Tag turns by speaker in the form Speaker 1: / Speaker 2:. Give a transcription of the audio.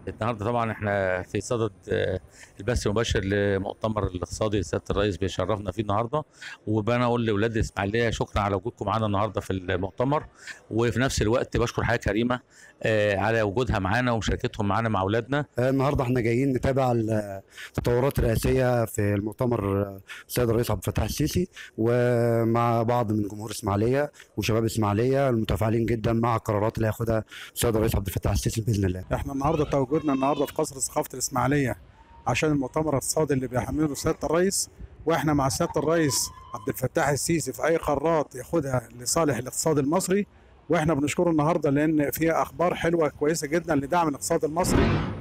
Speaker 1: النهارده طبعا احنا في صدد آه، البث المباشر لمؤتمر الاقتصادي سياده الرئيس بيشرفنا فيه النهارده وبانا اقول لاولاد الاسماعيليه شكرا على وجودكم معانا النهارده في المؤتمر وفي نفس الوقت بشكر حياه كريمه آه، على وجودها معانا ومشاركتهم معانا مع اولادنا
Speaker 2: النهارده احنا جايين نتابع التطورات الرئاسيه في المؤتمر السيد الرئيس عبد الفتاح السيسي ومع بعض من جمهور اسماعيليه وشباب اسماعيليه المتفاعلين جدا مع القرارات اللي هياخدها السيد الرئيس عبد الفتاح السيسي باذن الله.
Speaker 3: احنا النهارده تواجدنا النهارده في قصر ثقافه الاسماعيليه عشان المؤتمر الاقتصادي اللي بيحمله سياده الرئيس واحنا مع سياده الرئيس عبد الفتاح السيسي في اي قرارات ياخدها لصالح الاقتصاد المصري واحنا بنشكره النهارده لان فيها اخبار حلوه كويسه جدا لدعم الاقتصاد المصري